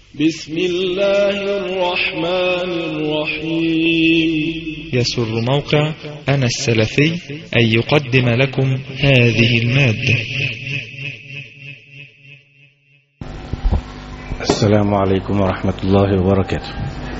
بسم الله الرحمن الرحيم يسر موقع أنا السلفي أن يقدم لكم هذه المادة السلام عليكم ورحمة الله وبركاته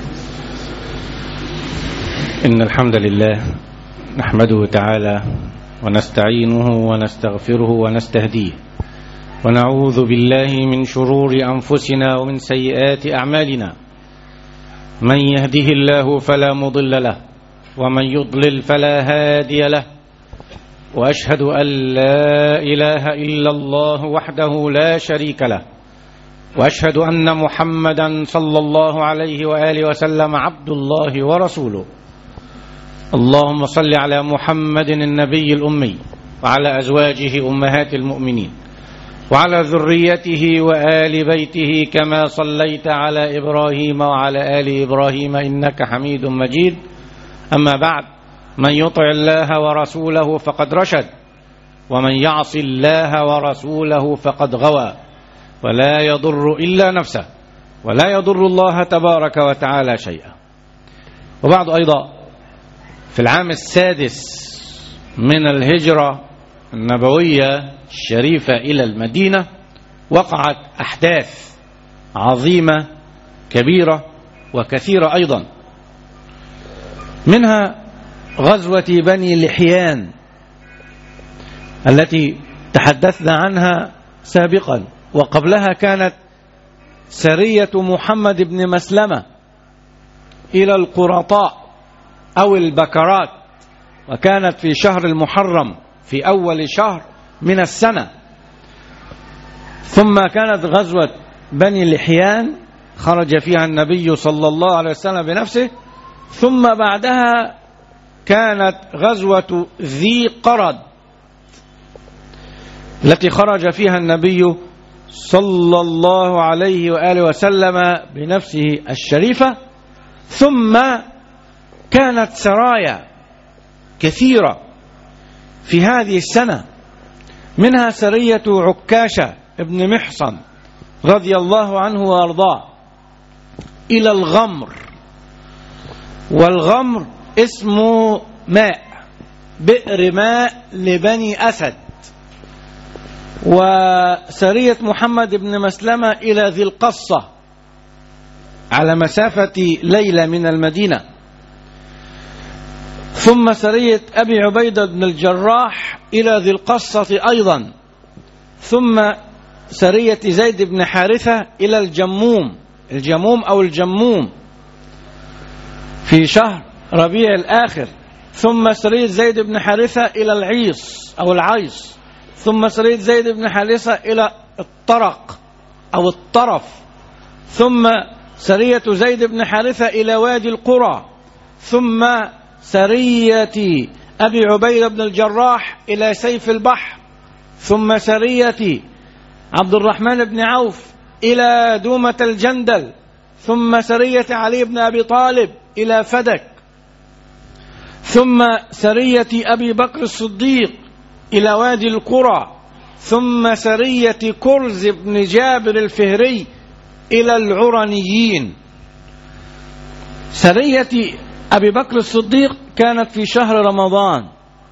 إن الحمد لله نحمده تعالى ونستعينه ونستغفره ونستهديه ونعوذ بالله من شرور أنفسنا ومن سيئات أعمالنا من يهده الله فلا مضل له ومن يضلل فلا هادي له وأشهد أن لا إله إلا الله وحده لا شريك له واشهد ان محمدا صلى الله عليه واله وسلم عبد الله ورسوله اللهم صل على محمد النبي الامي وعلى ازواجه امهات المؤمنين وعلى ذريته وال بيته كما صليت على ابراهيم وعلى ال ابراهيم انك حميد مجيد اما بعد من يطع الله ورسوله فقد رشد ومن يعص الله ورسوله فقد غوى ولا يضر إلا نفسه ولا يضر الله تبارك وتعالى شيئا وبعد أيضا في العام السادس من الهجرة النبوية الشريفة إلى المدينة وقعت أحداث عظيمة كبيرة وكثيرة أيضا منها غزوة بني لحيان التي تحدثنا عنها سابقا وقبلها كانت سرية محمد بن مسلمة إلى القرطاء أو البكرات وكانت في شهر المحرم في أول شهر من السنة ثم كانت غزوة بني لحيان خرج فيها النبي صلى الله عليه وسلم بنفسه ثم بعدها كانت غزوة ذي قرد التي خرج فيها النبي صلى الله عليه واله وسلم بنفسه الشريفه ثم كانت سرايا كثيره في هذه السنه منها سريه عكاشه ابن محصن رضي الله عنه وارضاه الى الغمر والغمر اسمه ماء بئر ماء لبني اسد وسرية محمد بن مسلمة إلى ذي القصة على مسافة ليلة من المدينة ثم سرية أبي عبيدة بن الجراح إلى ذي القصة أيضا ثم سرية زيد بن حارثة إلى الجموم الجموم أو الجموم في شهر ربيع الآخر ثم سرية زيد بن حارثة إلى العيص أو العيص ثم سرية زيد بن حارثة إلى الطرق أو الطرف ثم سرية زيد بن حارثة إلى وادي القرى ثم سرية أبي عبيدة بن الجراح إلى سيف البحر ثم سرية عبد الرحمن بن عوف إلى دومة الجندل ثم سرية علي بن أبي طالب إلى فدك ثم سرية أبي بكر الصديق إلى وادي القرى ثم سرية كرز بن جابر الفهري إلى العرنيين سرية أبي بكر الصديق كانت في شهر رمضان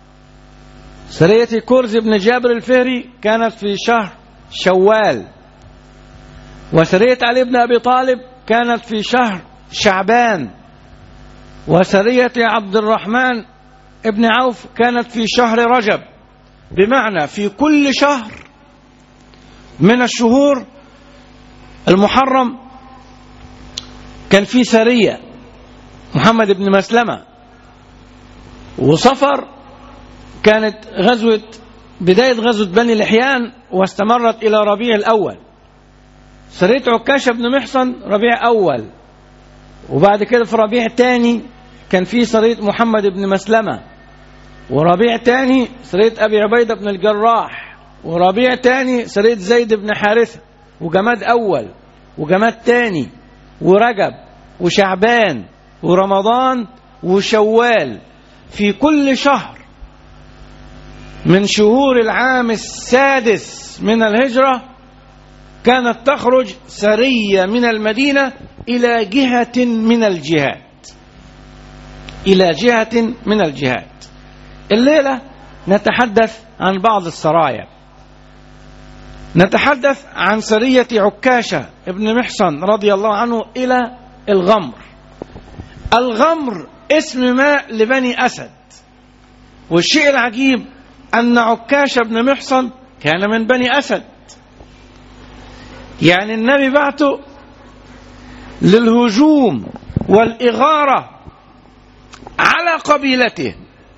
سرية كرز بن جابر الفهري كانت في شهر شوال وسرية علي بن أبي طالب كانت في شهر شعبان وسرية عبد الرحمن ابن عوف كانت في شهر رجب بمعنى في كل شهر من الشهور المحرم كان في سرية محمد بن مسلمة وصفر كانت غزوة بداية غزوة بني لحيان واستمرت إلى ربيع الأول سرية عكاشة بن محصن ربيع أول وبعد كده في ربيع تاني كان في سرية محمد بن مسلمة وربيع تاني سرية أبي عبيدة بن الجراح وربيع تاني سرية زيد بن حارثة وجماد أول وجماد تاني ورجب وشعبان ورمضان وشوال في كل شهر من شهور العام السادس من الهجرة كانت تخرج سرية من المدينة إلى جهة من الجهات إلى جهة من الجهات الليلة نتحدث عن بعض السرايا نتحدث عن سرية عكاشة ابن محصن رضي الله عنه إلى الغمر الغمر اسم ماء لبني أسد والشيء العجيب أن عكاشة بن محصن كان من بني أسد يعني النبي بعته للهجوم والإغارة على قبيلته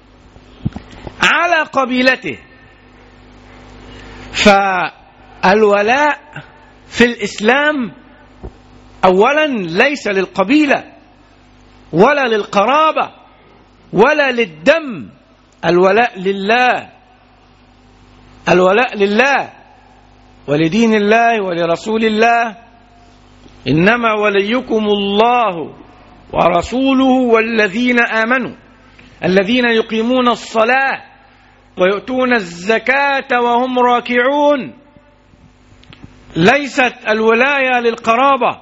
على قبيلته فالولاء في الإسلام أولا ليس للقبيلة ولا للقرابة ولا للدم الولاء لله الولاء لله ولدين الله ولرسول الله انما وليكم الله ورسوله والذين امنوا الذين يقيمون الصلاه ويؤتون الزكاه وهم راكعون ليست الولايه للقرابه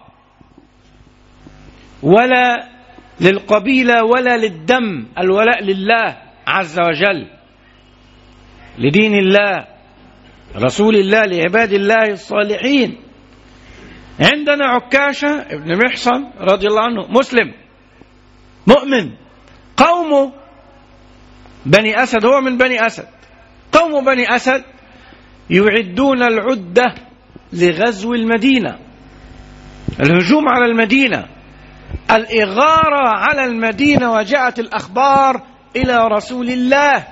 ولا للقبيله ولا للدم الولاء لله عز وجل لدين الله رسول الله لعباد الله الصالحين عندنا عكاشة ابن محصن رضي الله عنه مسلم مؤمن قومه بني أسد هو من بني أسد قوم بني أسد يعدون العدة لغزو المدينة الهجوم على المدينة الإغارة على المدينة وجاءت الأخبار إلى رسول الله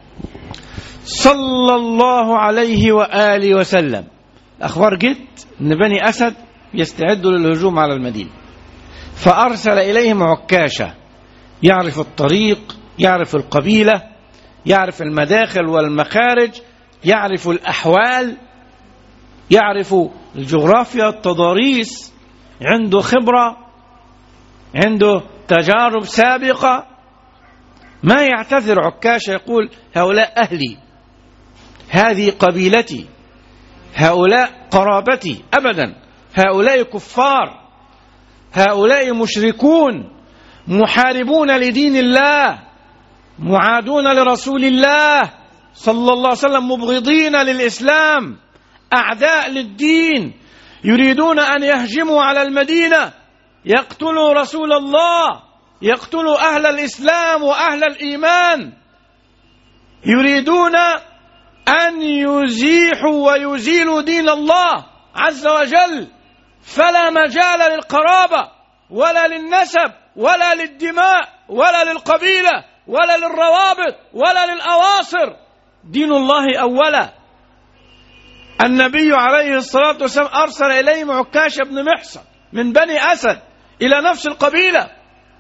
صلى الله عليه وآله وسلم الأخبار جت أن بني أسد يستعدوا للهجوم على المدينة فأرسل إليهم عكاشة يعرف الطريق يعرف القبيلة يعرف المداخل والمخارج يعرف الأحوال يعرف الجغرافيا التضاريس عنده خبرة عنده تجارب سابقة ما يعتذر عكاشة يقول هؤلاء أهلي هذه قبيلتي هؤلاء قرابتي أبدا هؤلاء كفار هؤلاء مشركون محاربون لدين الله معادون لرسول الله صلى الله عليه وسلم مبغضين للإسلام أعداء للدين يريدون أن يهجموا على المدينة يقتلوا رسول الله يقتلوا أهل الإسلام وأهل الإيمان يريدون أن يزيحوا ويزيلوا دين الله عز وجل فلا مجال للقرابة ولا للنسب ولا للدماء ولا للقبيلة ولا للروابط ولا للأواصر دين الله أولا النبي عليه الصلاة والسلام أرسل إليهم عكاش بن محصن من بني أسد إلى نفس القبيلة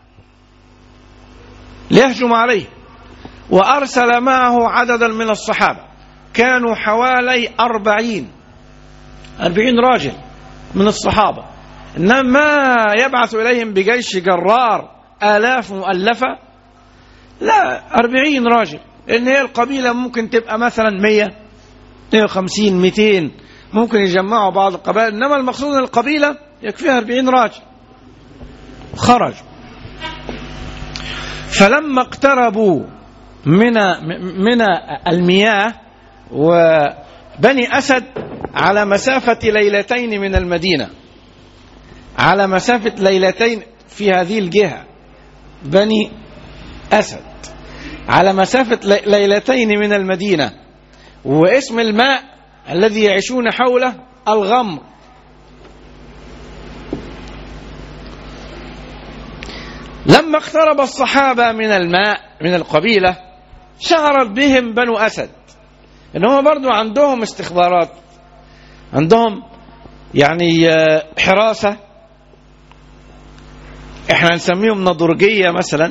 ليهجم عليه وأرسل معه عددا من الصحابة كانوا حوالي أربعين أربعين راجل من الصحابة إنما ما يبعث إليهم بجيش جرار آلاف مؤلفة لا أربعين راجل إن هي القبيلة ممكن تبقى مثلا مية مية وخمسين ميتين ممكن يجمعوا بعض القبائل إنما المقصود أن القبيلة يكفيها أربعين راجل خرجوا فلما اقتربوا من من المياه وبني اسد على مسافه ليلتين من المدينه على مسافه ليلتين في هذه الجهه بني اسد على مسافه ليلتين من المدينه واسم الماء الذي يعيشون حوله الغمر لما اقترب الصحابة من الماء من القبيلة شعرت بهم بنو أسد إن هم برضو عندهم استخبارات عندهم يعني حراسة احنا نسميهم نضرجية مثلا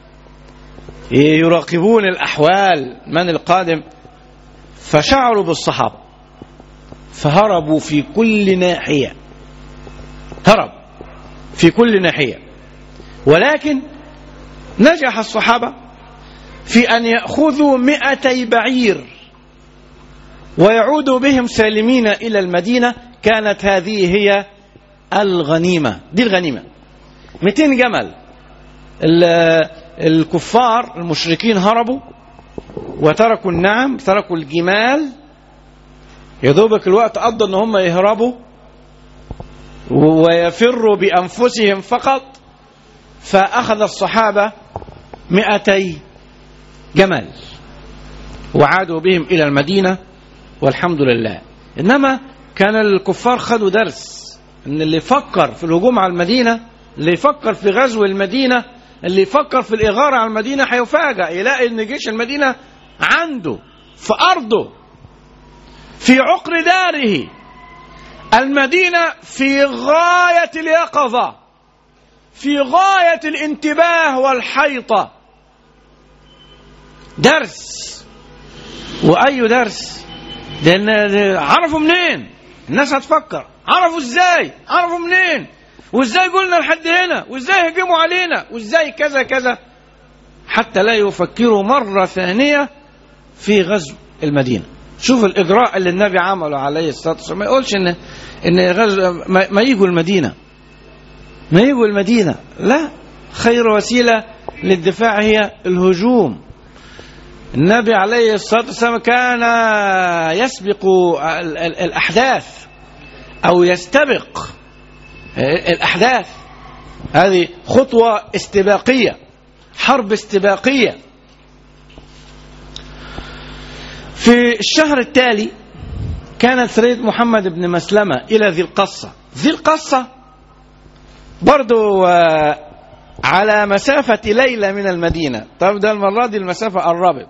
يراقبون الأحوال من القادم فشعروا بالصحابة فهربوا في كل ناحية هرب في كل ناحية ولكن نجح الصحابة في أن يأخذوا مئتي بعير ويعودوا بهم سالمين إلى المدينة كانت هذه هي الغنيمة دي الغنيمة 200 جمل ال- الكفار المشركين هربوا وتركوا النعم تركوا الجمال يا دوبك الوقت قضى ان هم يهربوا ويفروا بانفسهم فقط فاخذ الصحابه مئتي جمل وعادوا بهم الى المدينه والحمد لله انما كان الكفار خدوا درس ان اللي يفكر في الهجوم على المدينه اللي يفكر في غزو المدينه اللي يفكر في الاغاره على المدينه هيفاجأ يلاقي ان جيش المدينه عنده في ارضه في عقر داره المدينه في غايه اليقظه في غايه الانتباه والحيطه درس واي درس لان عرفوا منين الناس هتفكر عرفوا ازاي عرفوا منين وازاي قلنا لحد هنا وازاي هجموا علينا وازاي كذا كذا حتى لا يفكروا مرة ثانية في غزو المدينة شوف الإجراء اللي النبي عمله عليه الصلاة والسلام ما يقولش إن إن غزو ما, ما يجوا المدينة ما يجوا المدينة لا خير وسيلة للدفاع هي الهجوم النبي عليه الصلاة والسلام كان يسبق ال- ال- الأحداث أو يستبق الأحداث هذه خطوة استباقية حرب استباقية في الشهر التالي كانت سرية محمد بن مسلمة إلى ذي القصة ذي القصة برضو آه، على مسافة ليلة من المدينة طب ده المرة دي المسافة قربت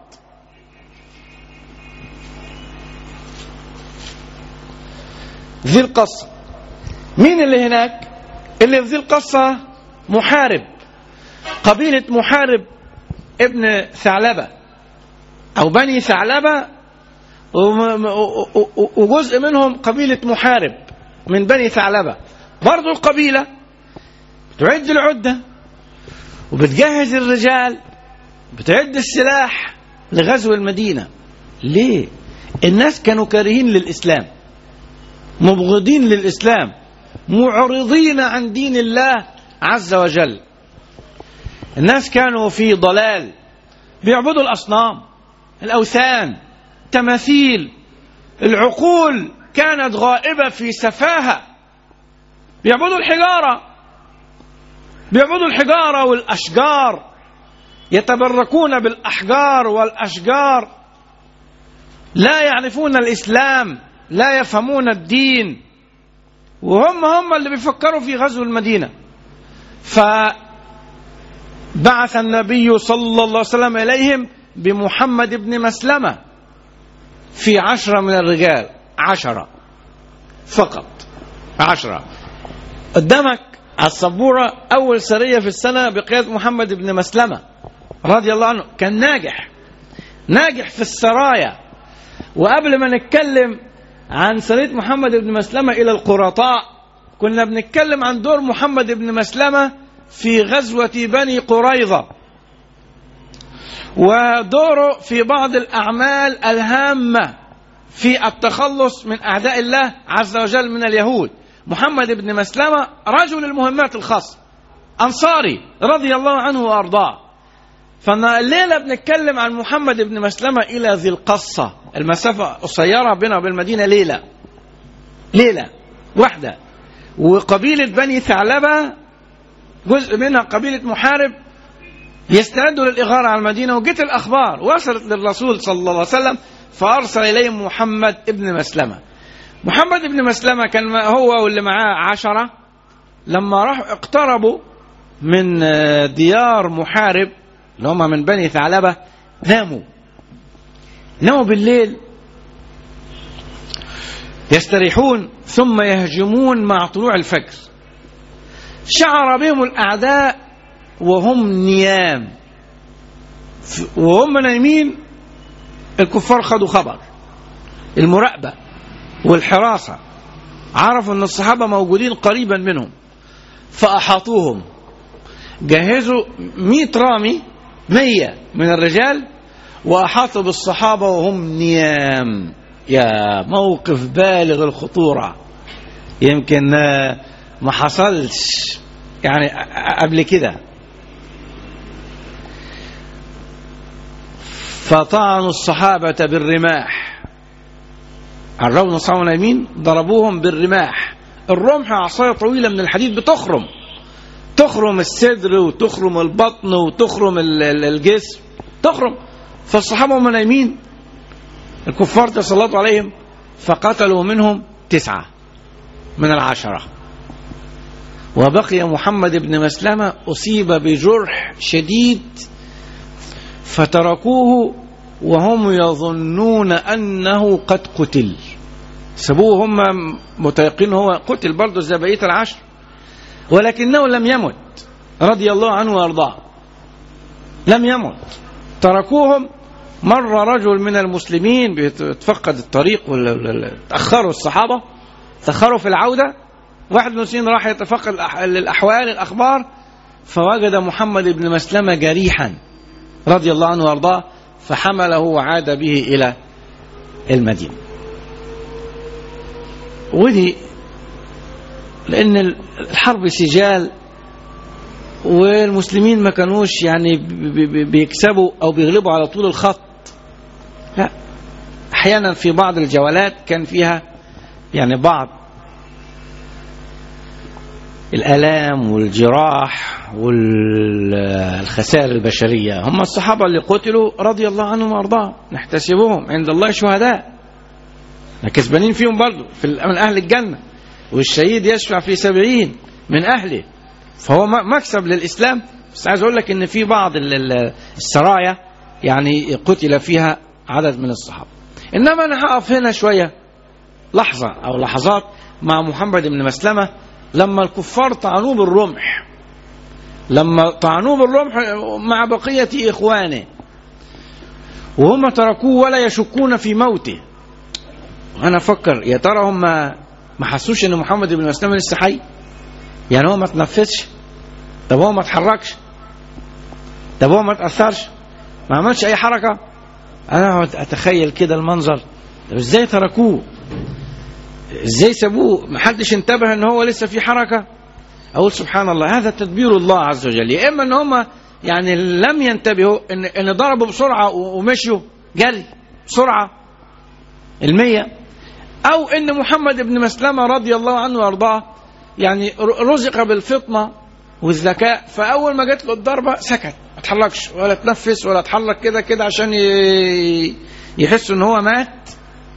ذي القصة مين اللي هناك اللي في ذي القصة محارب قبيلة محارب ابن ثعلبة أو بني ثعلبة وم- و- و- وجزء منهم قبيلة محارب من بني ثعلبة برضو القبيلة بتعد العدة وبتجهز الرجال بتعد السلاح لغزو المدينة ليه؟ الناس كانوا كارهين للإسلام مبغضين للإسلام معرضين عن دين الله عز وجل الناس كانوا في ضلال بيعبدوا الأصنام الأوثان تماثيل العقول كانت غائبة في سفاهة بيعبدوا الحجارة بيعبدوا الحجارة والأشجار يتبركون بالأحجار والأشجار لا يعرفون الإسلام لا يفهمون الدين وهم هم اللي بيفكروا في غزو المدينة فبعث النبي صلى الله عليه وسلم إليهم بمحمد بن مسلمة في عشرة من الرجال عشرة فقط عشرة قدامك على السبورة أول سرية في السنة بقيادة محمد بن مسلمة رضي الله عنه كان ناجح ناجح في السرايا وقبل ما نتكلم عن سرية محمد بن مسلمة إلى القرطاء كنا بنتكلم عن دور محمد بن مسلمة في غزوة بني قريظة ودوره في بعض الأعمال الهامة في التخلص من أعداء الله عز وجل من اليهود محمد بن مسلمة رجل المهمات الخاصة أنصاري رضي الله عنه وأرضاه فالليلة بنتكلم عن محمد بن مسلمة إلى ذي القصة المسافة قصيرة بينها وبين المدينة ليلة ليلة واحدة وقبيلة بني ثعلبة جزء منها قبيلة محارب يستندوا للإغارة على المدينة وجت الأخبار وصلت للرسول صلى الله عليه وسلم فأرسل إليهم محمد بن مسلمة محمد بن مسلمة كان هو واللي معاه عشرة لما راحوا اقتربوا من ديار محارب اللي هم من بني ثعلبة ناموا ناموا بالليل يستريحون ثم يهجمون مع طلوع الفجر شعر بهم الأعداء وهم نيام وهم نايمين الكفار خدوا خبر المراقبة والحراسة عرفوا أن الصحابة موجودين قريبا منهم فأحاطوهم جهزوا مئة رامي مية من الرجال وأحاطوا بالصحابة وهم نيام يا موقف بالغ الخطورة يمكن آه، ما حصلش يعني قبل كده فطعنوا الصحابة بالرماح عرفوا نصارى نايمين ضربوهم بالرماح الرمح عصاية طويلة من الحديد بتخرم تخرم الصدر وتخرم البطن وتخرم ال- ال- الجسم تخرم فالصحابة هم نايمين الكفار تسلطوا عليهم فقتلوا منهم تسعة من العشرة وبقي محمد بن مسلمة أصيب بجرح شديد فتركوه وهم يظنون أنه قد قتل سبوه هم متيقين هو قتل برضه زي بقية العشر ولكنه لم يمت رضي الله عنه وارضاه لم يمت تركوهم مر رجل من المسلمين بيتفقد الطريق ولا- ولا- ولا- تأخروا الصحابة تأخروا في العودة واحد من المسلمين راح يتفقد الأح- الأحوال الأخبار فوجد محمد بن مسلمة جريحا رضي الله عنه وارضاه فحمله وعاد به إلى المدينة ودي لأن الحرب سجال والمسلمين ما كانوش يعني بي- بي- بيكسبوا أو بيغلبوا على طول الخط لا أحيانا في بعض الجولات كان فيها يعني بعض الآلام والجراح والخسائر البشرية هم الصحابة اللي قتلوا رضي الله عنهم وأرضاهم نحتسبهم عند الله شهداء احنا كسبانين فيهم برضو في ال- من أهل الجنة والشهيد يشفع في سبعين من أهله فهو م- مكسب للإسلام بس عايز أقول لك إن في بعض ال- ال- السرايا يعني قتل فيها عدد من الصحابة إنما أنا هقف هنا شوية لحظة أو لحظات مع محمد بن مسلمة لما الكفار طعنوه بالرمح لما طعنوه بالرمح مع بقية إخوانه وهم تركوه ولا يشكون في موته أنا أفكر يا ترى هم ما حسوش إن محمد بن مسلمة لسه حي يعني هو ما تنفذش طب هو ما اتحركش طب هو ما تأثرش ما عملش أي حركة أنا أقعد أتخيل كده المنظر طب إزاي تركوه ازاي سابوه محدش انتبه ان هو لسه في حركه اقول سبحان الله هذا تدبير الله عز وجل يا اما ان هم يعني لم ينتبهوا ان ان ضربوا بسرعه و- ومشوا جري بسرعه المية او ان محمد بن مسلمه رضي الله عنه وارضاه يعني ر- رزق بالفطنه والذكاء فاول ما جت له الضربه سكت ما اتحركش ولا تنفس ولا اتحرك كده كده عشان ي- يحس ان هو مات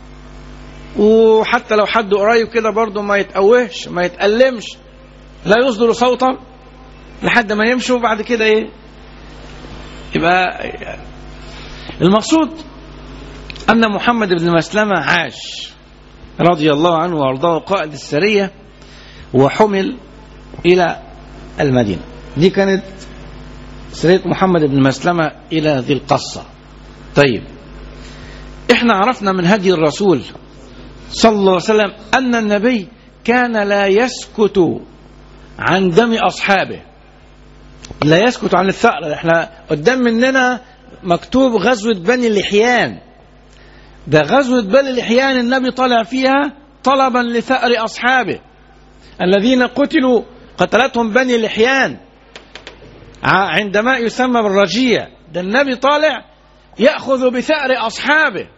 وحتى لو حد قريب كده برضه ما يتقوهش ما يتألمش لا يصدر صوتا لحد ما يمشوا وبعد كده ايه يبقى المقصود أن محمد بن مسلمة عاش رضي الله عنه وأرضاه قائد السرية وحمل إلى المدينة دي كانت سرية محمد بن مسلمة إلى ذي القصة طيب احنا عرفنا من هدي الرسول صلى الله عليه وسلم أن النبي كان لا يسكت عن دم أصحابه لا يسكت عن الثأر احنا قدام مننا مكتوب غزوة بني اللحيان ده غزوة بني اللحيان النبي طلع فيها طلبا لثأر أصحابه الذين قتلوا قتلتهم بني اللحيان ع- عندما يسمى بالرجيع ده النبي طالع يأخذ بثأر أصحابه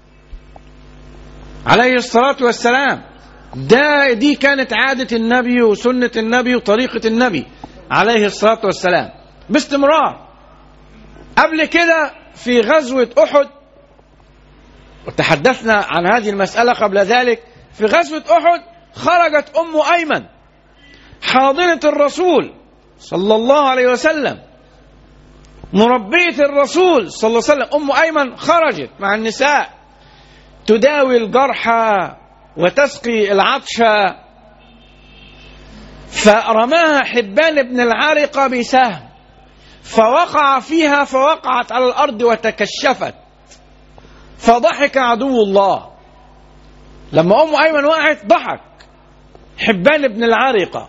عليه الصلاة والسلام ده دي كانت عادة النبي وسنة النبي وطريقة النبي عليه الصلاة والسلام باستمرار قبل كده في غزوة أحد وتحدثنا عن هذه المسألة قبل ذلك في غزوة أحد خرجت أم أيمن حاضنة الرسول صلى الله عليه وسلم مربية الرسول صلى الله عليه وسلم أم أيمن خرجت مع النساء تداوي الجرحى وتسقي العطشى فرماها حبان بن العارقة بسهم فوقع فيها فوقعت على الأرض وتكشفت فضحك عدو الله لما أم أيمن وقعت ضحك حبان بن العارقة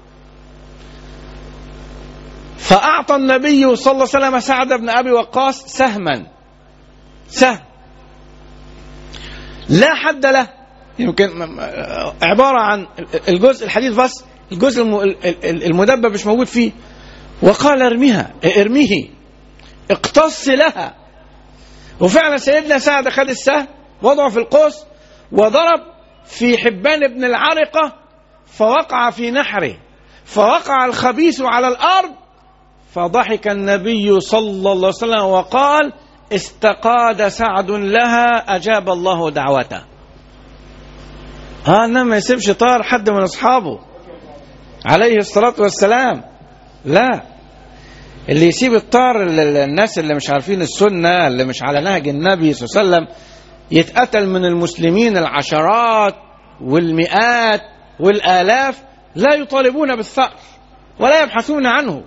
فأعطى النبي صلى الله عليه وسلم سعد بن أبي وقاص سهما سهم لا حد له يمكن م- م- عبارة عن الجزء الحديث بس الجزء الم- ال- ال- المدبب مش موجود فيه وقال ارميها ارميه اقتص لها وفعلا سيدنا سعد خد السهم وضعه في القوس وضرب في حبان ابن العرقة فوقع في نحره فوقع الخبيث على الأرض فضحك النبي صلى الله عليه وسلم وقال استقاد سعد لها أجاب الله دعوته ها انما ما يسيبش طار حد من اصحابه عليه الصلاه والسلام لا اللي يسيب الطار ال- ال- الناس اللي مش عارفين السنه اللي مش على نهج النبي صلى الله عليه وسلم يتقتل من المسلمين العشرات والمئات والالاف لا يطالبون بالثأر ولا يبحثون عنه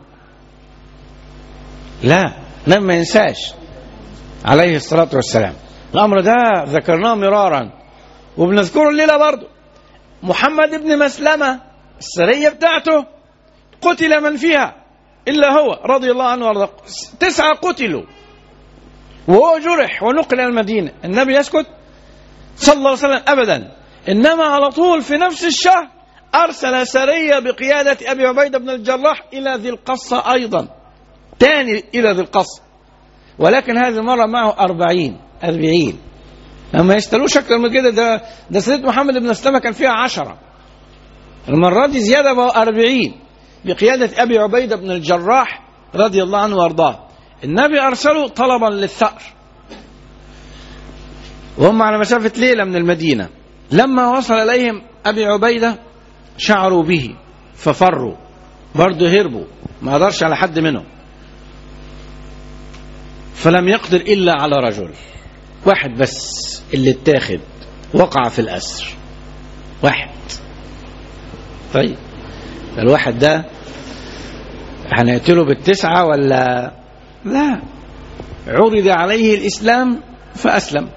لا لم ما ينساش عليه الصلاه والسلام الامر ده ذكرناه مرارا وبنذكره الليله برضه محمد بن مسلمه السريه بتاعته قتل من فيها الا هو رضي الله عنه وارضاه تسعه قتلوا وهو جرح ونقل الى المدينه النبي يسكت صلى الله عليه وسلم ابدا انما على طول في نفس الشهر ارسل سريه بقياده ابي عبيده بن الجراح الى ذي القصه ايضا تاني الى ذي القصه ولكن هذه المره معه أربعين أربعين ما يشتروش اكتر من كده ده ده سيدنا محمد بن مسلمه كان فيها عشرة المره دي زياده بقوا أربعين بقياده ابي عبيده بن الجراح رضي الله عنه وارضاه النبي ارسله طلبا للثأر وهم على مسافه ليله من المدينه لما وصل اليهم ابي عبيده شعروا به ففروا برضه هربوا ما قدرش على حد منهم فلم يقدر الا على رجل واحد بس اللي اتاخد وقع في الأسر واحد طيب الواحد ده هنقتله بالتسعة ولا لا عرض عليه الإسلام فأسلم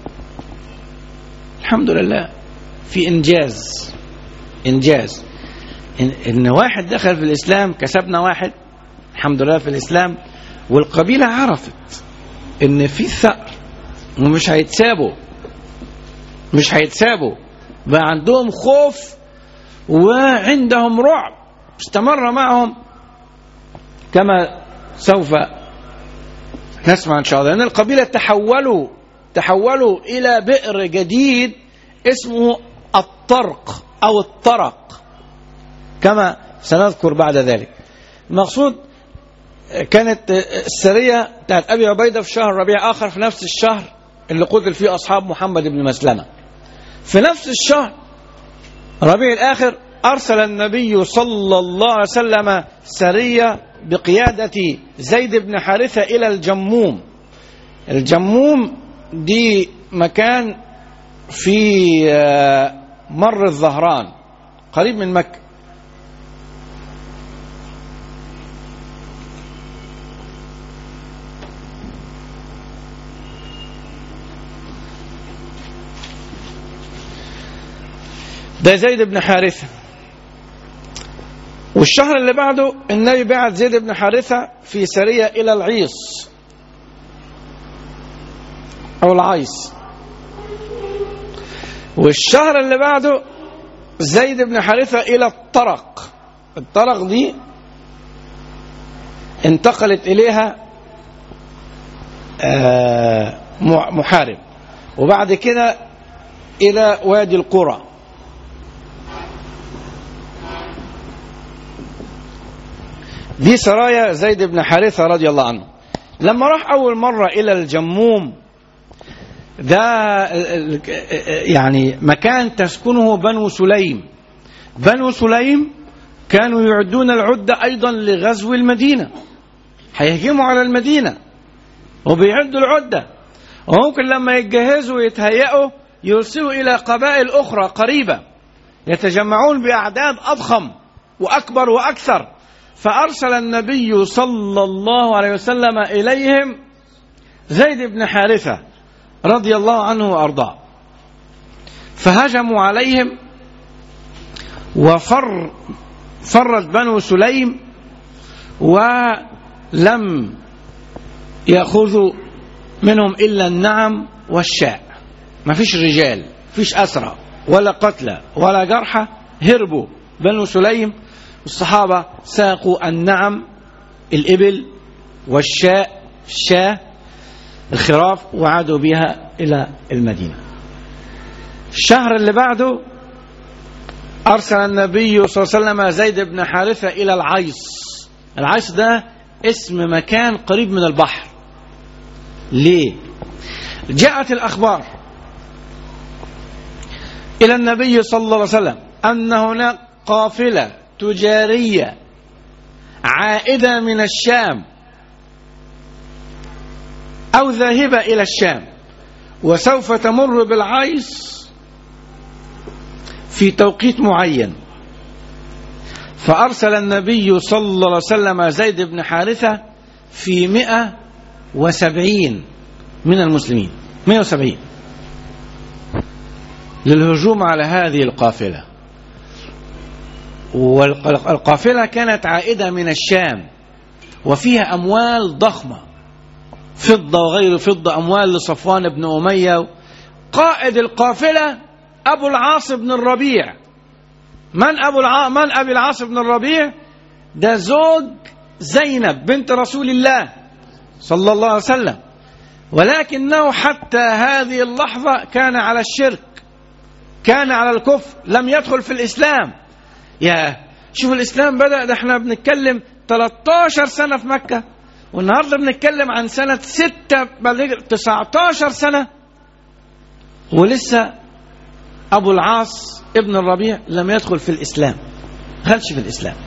الحمد لله في إنجاز إنجاز إن, إن واحد دخل في الإسلام كسبنا واحد الحمد لله في الإسلام والقبيلة عرفت إن في ثأر ومش هيتسابوا مش هيتسابوا بقى عندهم خوف وعندهم رعب استمر معهم كما سوف نسمع ان شاء الله لان القبيله تحولوا تحولوا الى بئر جديد اسمه الطرق او الطرق كما سنذكر بعد ذلك المقصود كانت السريه بتاعت ابي عبيده في شهر ربيع اخر في نفس الشهر اللي قتل فيه اصحاب محمد بن مسلمه في نفس الشهر ربيع الاخر ارسل النبي صلى الله عليه وسلم سريه بقياده زيد بن حارثه الى الجموم الجموم دي مكان في مر الظهران قريب من مكه ده زيد بن حارثة والشهر اللي بعده النبي بعت زيد بن حارثة في سرية إلى العيص أو العيص والشهر اللي بعده زيد بن حارثة إلى الطرق الطرق دي انتقلت إليها محارب وبعد كده إلى وادي القرى دي سرايا زيد بن حارثة رضي الله عنه لما راح أول مرة إلى الجموم ده يعني مكان تسكنه بنو سليم بنو سليم كانوا يعدون العدة أيضا لغزو المدينة هيهجموا على المدينة وبيعدوا العدة وممكن لما يتجهزوا ويتهيئوا يرسلوا إلى قبائل أخرى قريبة يتجمعون بأعداد أضخم وأكبر وأكثر فأرسل النبي صلى الله عليه وسلم إليهم زيد بن حارثة رضي الله عنه وأرضاه فهجموا عليهم وفر فرت بنو سليم ولم يأخذوا منهم إلا النعم والشاء ما فيش رجال فيش أسرى ولا قتلى ولا جرحى هربوا بنو سليم الصحابة ساقوا النعم الإبل والشاء الشاة الخراف وعادوا بها إلى المدينة الشهر اللي بعده أرسل النبي صلى الله عليه وسلم زيد بن حارثة إلى العيص العيص ده اسم مكان قريب من البحر ليه جاءت الأخبار إلى النبي صلى الله عليه وسلم أن هناك قافلة تجارية عائدة من الشام أو ذاهبة إلى الشام وسوف تمر بالعيص في توقيت معين فأرسل النبي صلى الله عليه وسلم زيد بن حارثة في مئة وسبعين من المسلمين مئة وسبعين للهجوم على هذه القافلة والقافلة كانت عائدة من الشام وفيها أموال ضخمة فضة وغير فضة أموال لصفوان بن أمية قائد القافلة أبو العاص بن الربيع من أبو الع... من أبي العاص بن الربيع ده زوج زينب بنت رسول الله صلى الله عليه وسلم ولكنه حتى هذه اللحظة كان على الشرك كان على الكفر لم يدخل في الإسلام يا شوف الإسلام بدأ ده احنا بنتكلم 13 سنة في مكة والنهاردة بنتكلم عن سنة 6 بل 19 سنة ولسه أبو العاص ابن الربيع لم يدخل في الإسلام دخلش في الإسلام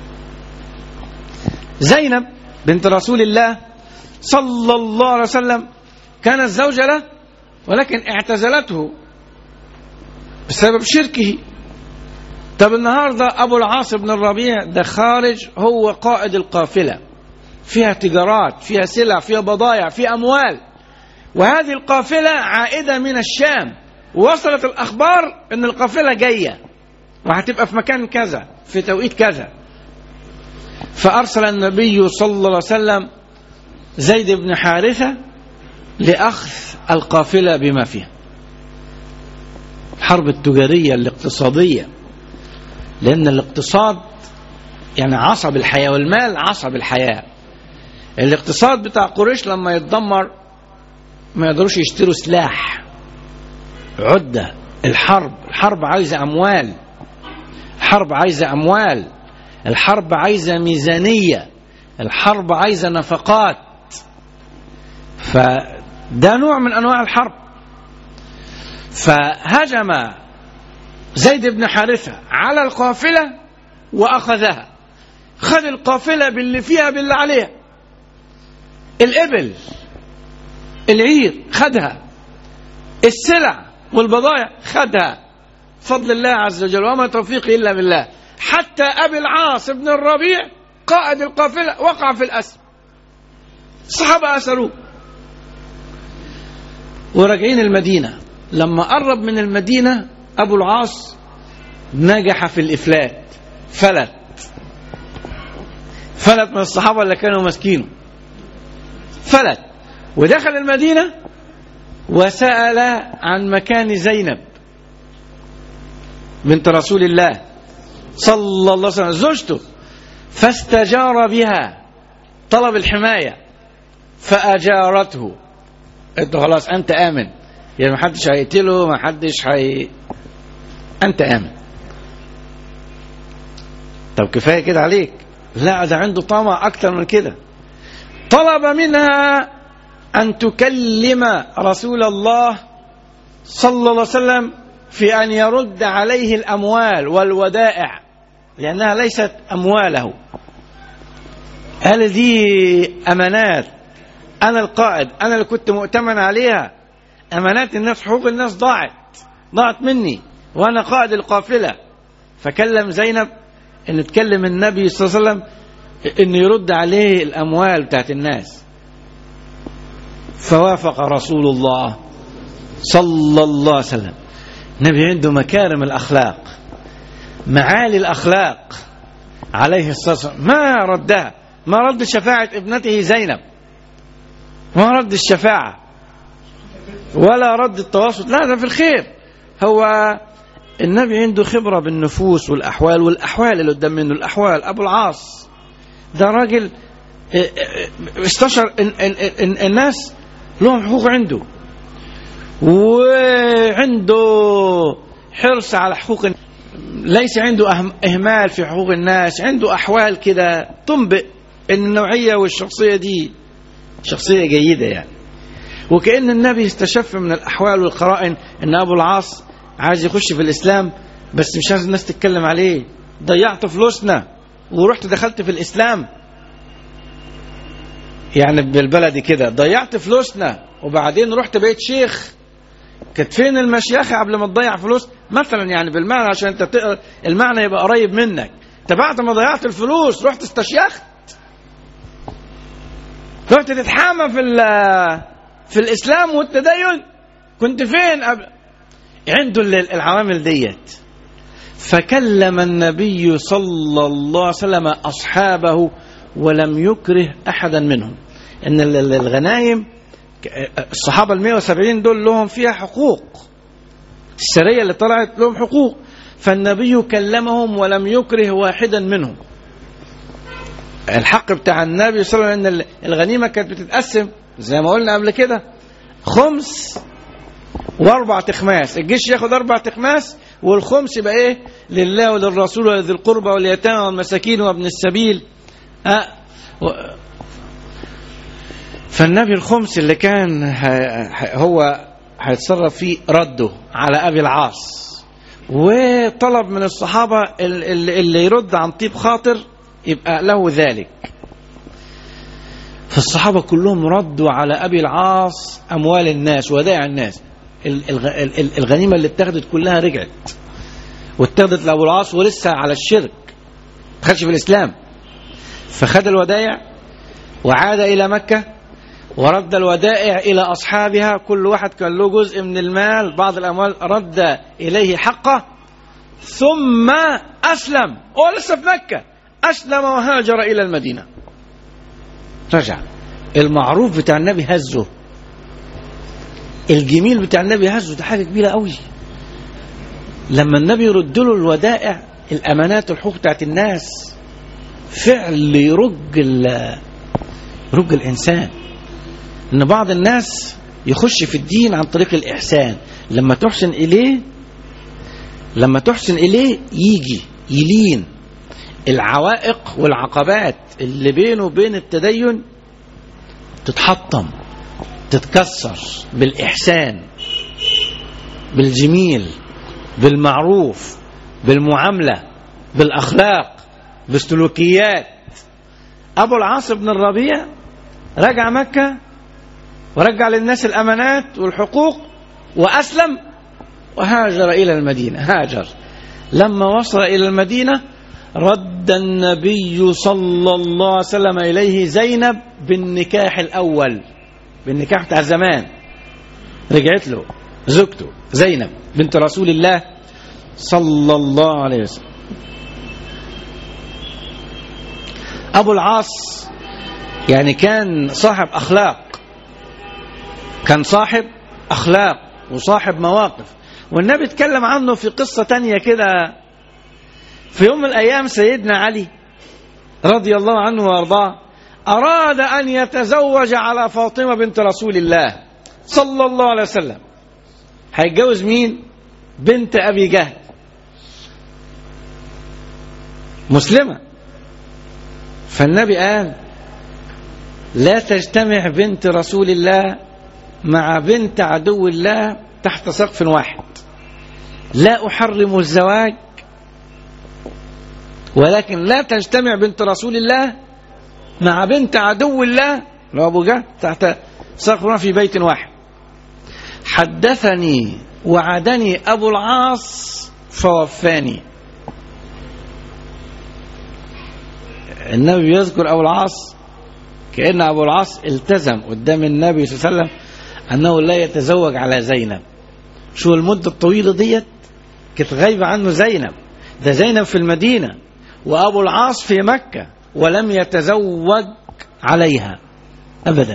زينب بنت رسول الله صلى الله عليه وسلم كانت زوجة له ولكن اعتزلته بسبب شركه طب النهارده ابو العاص بن الربيع ده خارج هو قائد القافله فيها تجارات فيها سلع فيها بضائع فيها اموال وهذه القافله عائده من الشام وصلت الاخبار ان القافله جايه وهتبقى في مكان كذا في توقيت كذا فارسل النبي صلى الله عليه وسلم زيد بن حارثه لاخذ القافله بما فيها الحرب التجاريه الاقتصاديه لأن الاقتصاد يعني عصب الحياة والمال عصب الحياة الاقتصاد بتاع قريش لما يتدمر ما يقدروش يشتروا سلاح عدة الحرب الحرب عايزة أموال الحرب عايزة أموال الحرب عايزة ميزانية الحرب عايزة نفقات فده نوع من أنواع الحرب فهجم زيد بن حارثة على القافلة وأخذها خذ القافلة باللي فيها باللي عليها الإبل العير خدها السلع والبضائع خدها فضل الله عز وجل وما توفيقي إلا بالله حتى أبي العاص بن الربيع قائد القافلة وقع في الأسر الصحابة أسروه وراجعين المدينة لما قرب من المدينة أبو العاص نجح في الإفلات فلت فلت من الصحابة اللي كانوا ماسكينه فلت ودخل المدينة وسأل عن مكان زينب بنت رسول الله صلى الله عليه وسلم زوجته فاستجار بها طلب الحماية فأجارته قلت له خلاص أنت آمن يعني محدش هيقتله محدش هي أنت آمن طب كفاية كده عليك لا ده عنده طمع أكتر من كده طلب منها أن تكلم رسول الله صلى الله عليه وسلم في أن يرد عليه الأموال والودائع لأنها ليست أمواله قال دي أمانات أنا القائد أنا اللي كنت مؤتمن عليها أمانات الناس حقوق الناس ضاعت ضاعت مني وأنا قائد القافلة فكلم زينب أن تكلم النبي صلى الله عليه وسلم أن يرد عليه الأموال بتاعت الناس فوافق رسول الله صلى الله عليه وسلم النبي عنده مكارم الأخلاق معالي الأخلاق عليه الصلاة والسلام ما ردها ما رد شفاعة ابنته زينب ما رد الشفاعة ولا رد التواصل لا ده في الخير هو النبي عنده خبرة بالنفوس والأحوال والأحوال اللي قدام منه الأحوال أبو العاص ده راجل اه، اه، استشر ال- ال- ال- الناس لهم حقوق عنده وعنده حرص على حقوق الناس. ليس عنده أهم- إهمال في حقوق الناس عنده أحوال كده تنبئ أن النوعية والشخصية دي شخصية جيدة يعني وكأن النبي استشف من الأحوال والقرائن أن أبو العاص عايز يخش في الإسلام بس مش عايز الناس تتكلم عليه ضيعت فلوسنا ورحت دخلت في الإسلام يعني بالبلدي كده ضيعت فلوسنا وبعدين رحت بقيت شيخ كانت فين المشيخة قبل ما تضيع فلوس مثلا يعني بالمعنى عشان انت تقرا المعنى يبقى قريب منك انت بعد ما ضيعت الفلوس رحت استشيخت رحت تتحامى في ال- في الاسلام والتدين كنت فين قبل عنده ال- العوامل ديت فكلم النبي صلى الله عليه وسلم اصحابه ولم يكره احدا منهم ان ال- ال- الغنايم الصحابه ال 170 دول لهم فيها حقوق السريه اللي طلعت لهم حقوق فالنبي كلمهم ولم يكره واحدا منهم الحق بتاع النبي صلى الله عليه وسلم ان الغنيمه كانت بتتقسم زي ما قلنا قبل كده خمس واربع تخماس الجيش ياخد اربع تخماس والخمس يبقى ايه لله وللرسول ولذي القربى واليتامى والمساكين وابن السبيل أه و- فالنبي الخمس اللي كان ه- ه- هو هيتصرف فيه رده على ابي العاص وطلب من الصحابه ال- ال- اللي يرد عن طيب خاطر يبقى له ذلك فالصحابه كلهم ردوا على ابي العاص اموال الناس ودائع الناس ال- الغ- ال- ال- الغنيمه اللي اتخذت كلها رجعت واتخذت لابو العاص ولسه على الشرك ما دخلش في الاسلام فخد الودائع وعاد الى مكه ورد الودائع إلى أصحابها كل واحد كان له جزء من المال بعض الأموال رد إليه حقه ثم أسلم هو لسه في مكة أسلم وهاجر إلى المدينة رجع المعروف بتاع النبي هزه الجميل بتاع النبي هزه ده حاجة كبيرة قوي لما النبي يرد له الودائع الأمانات الحقوق بتاعت الناس فعل يرج ال- يرج الإنسان ان بعض الناس يخش في الدين عن طريق الاحسان لما تحسن اليه لما تحسن اليه يجي يلين العوائق والعقبات اللي بينه وبين التدين تتحطم تتكسر بالاحسان بالجميل بالمعروف بالمعامله بالاخلاق بالسلوكيات ابو العاص بن الربيع رجع مكه ورجع للناس الأمانات والحقوق وأسلم وهاجر إلى المدينة هاجر لما وصل إلى المدينة رد النبي صلى الله عليه وسلم إليه زينب بالنكاح الأول بالنكاح بتاع زمان رجعت له زوجته زينب بنت رسول الله صلى الله عليه وسلم أبو العاص يعني كان صاحب أخلاق كان صاحب أخلاق وصاحب مواقف والنبي اتكلم عنه في قصة تانية كده في يوم من الأيام سيدنا علي رضي الله عنه وارضاه أراد أن يتزوج على فاطمة بنت رسول الله صلى الله عليه وسلم هيتجوز مين بنت أبي جهل مسلمة فالنبي قال لا تجتمع بنت رسول الله مع بنت عدو الله تحت سقف واحد لا أحرم الزواج ولكن لا تجتمع بنت رسول الله مع بنت عدو الله لو أبو جهل تحت سقف في بيت واحد حدثني وعدني أبو العاص فوفاني النبي يذكر أبو العاص كأن أبو العاص التزم قدام النبي صلى الله عليه وسلم أنه لا يتزوج على زينب شو المدة الطويلة ديت كانت غايبة عنه زينب ده زينب في المدينة وأبو العاص في مكة ولم يتزوج عليها أبدا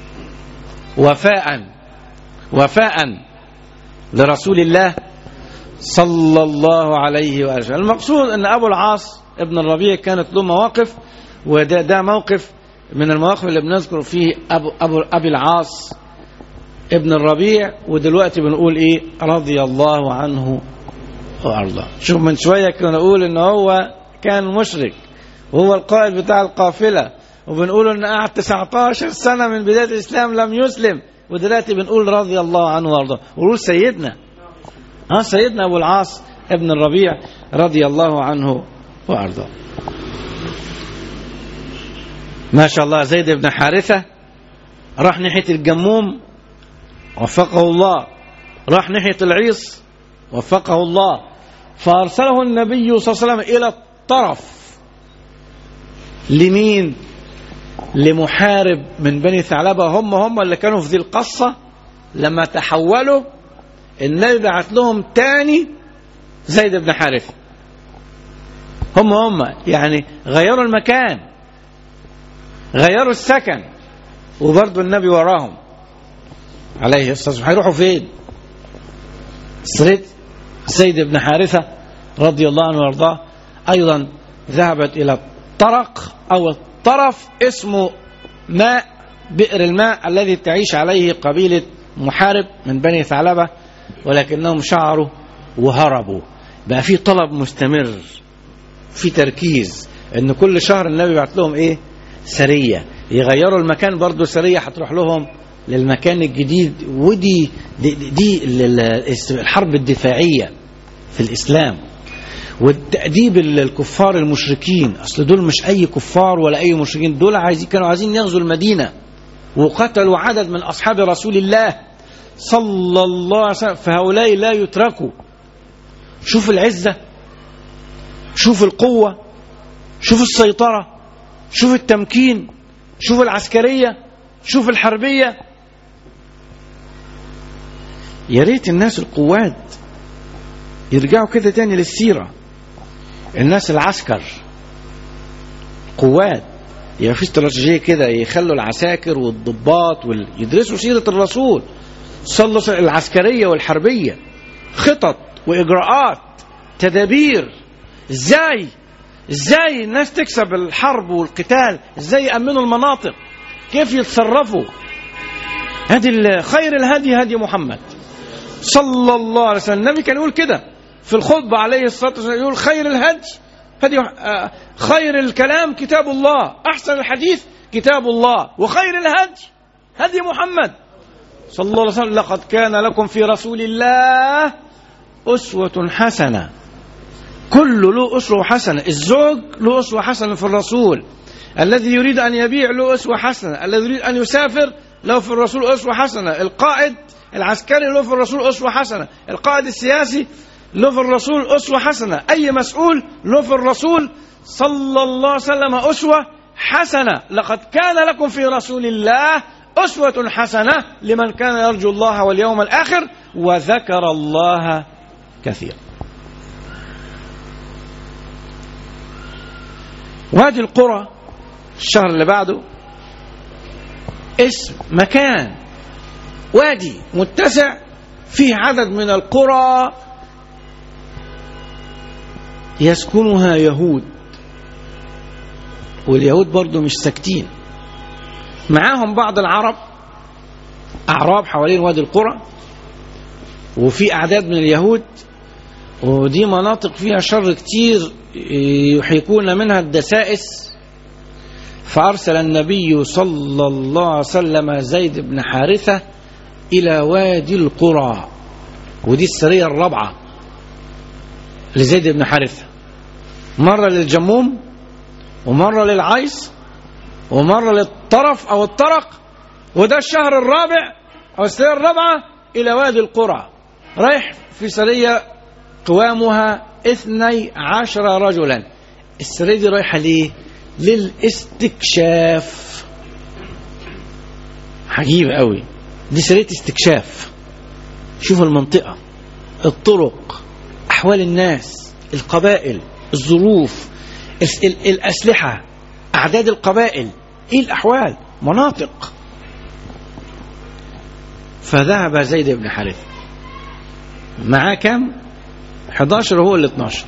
وفاء وفاء لرسول الله صلى الله عليه وآله وسلم المقصود أن أبو العاص ابن الربيع كانت له مواقف وده ده موقف من المواقف اللي بنذكر فيه أبو, أبو أبي العاص ابن الربيع ودلوقتي بنقول إيه رضي الله عنه وأرضاه شوف من شوية كنا نقول إن هو كان مشرك وهو القائد بتاع القافلة وبنقول إن قعد 19 سنة من بداية الإسلام لم يسلم ودلوقتي بنقول رضي الله عنه وأرضاه ونقول سيدنا ها سيدنا أبو العاص ابن الربيع رضي الله عنه وأرضاه ما شاء الله زيد بن حارثة راح ناحية الجموم وفقه الله راح ناحية العيص وفقه الله فأرسله النبي صلى الله عليه وسلم إلى الطرف لمين لمحارب من بني ثعلبة هم هم اللي كانوا في ذي القصة لما تحولوا النبي بعت لهم تاني زيد بن حارثة هم هم يعني غيروا المكان غيروا السكن وبرضه النبي وراهم عليه الصلاة والسلام هيروحوا فين سريت زيد بن حارثة رضي الله عنه وارضاه أيضا ذهبت إلى الطرق أو الطرف اسمه ماء بئر الماء الذي تعيش عليه قبيلة محارب من بني ثعلبة ولكنهم شعروا وهربوا بقى في طلب مستمر في تركيز ان كل شهر النبي بعت لهم ايه سرية يغيروا المكان برضو سرية هتروح لهم للمكان الجديد ودي دي, دي الحرب الدفاعية في الإسلام والتأديب الكفار المشركين أصل دول مش أي كفار ولا أي مشركين دول عايزين كانوا عايزين يغزوا المدينة وقتلوا عدد من أصحاب رسول الله صلى الله عليه وسلم فهؤلاء لا يتركوا شوف العزة شوف القوة شوف السيطرة شوف التمكين شوف العسكرية شوف الحربية يا ريت الناس القواد يرجعوا كده تاني للسيرة الناس العسكر قواد يبقى في استراتيجية كده يخلوا العساكر والضباط وال... يدرسوا سيرة الرسول صلى الله عليه وسلم العسكرية والحربية خطط وإجراءات تدابير ازاي ازاي الناس تكسب الحرب والقتال ازاي يأمنوا المناطق كيف يتصرفوا هذه خير الهدي هدي محمد صلى الله عليه وسلم النبي كان يقول كده في الخطبة عليه الصلاة والسلام يقول خير الهدي هدي خير الكلام كتاب الله أحسن الحديث كتاب الله وخير الهدي هدي محمد صلى الله عليه وسلم لقد كان لكم في رسول الله أسوة حسنة كل له أسوة حسنة الزوج له أسوة حسنة في الرسول الذي يريد أن يبيع له أسوة حسنة الذي يريد أن يسافر له في الرسول أسوة حسنة القائد العسكري له في الرسول أسوة حسنة القائد السياسي له في الرسول أسوة حسنة أي مسؤول له في الرسول صلى الله عليه وسلم أسوة حسنة لقد كان لكم في رسول الله أسوة حسنة لمن كان يرجو الله واليوم الآخر وذكر الله كثيرا وادي القرى الشهر اللي بعده اسم مكان وادي متسع فيه عدد من القرى يسكنها يهود واليهود برضو مش ساكتين معاهم بعض العرب أعراب حوالين وادي القرى وفي أعداد من اليهود ودي مناطق فيها شر كتير يحيكون منها الدسائس فأرسل النبي صلى الله عليه وسلم زيد بن حارثة إلى وادي القرى ودي السرية الرابعة لزيد بن حارثة مرة للجموم ومرة للعيس ومرة للطرف أو الطرق وده الشهر الرابع أو السرية الرابعة إلى وادي القرى رايح في سرية قوامها اثني عشر رجلا السرية دي رايحة ليه للاستكشاف عجيب قوي دي سرية استكشاف شوف المنطقة الطرق أحوال الناس القبائل الظروف الأسلحة أعداد القبائل إيه الأحوال مناطق فذهب زيد بن حارثة معاه كم 11 وهو ال 12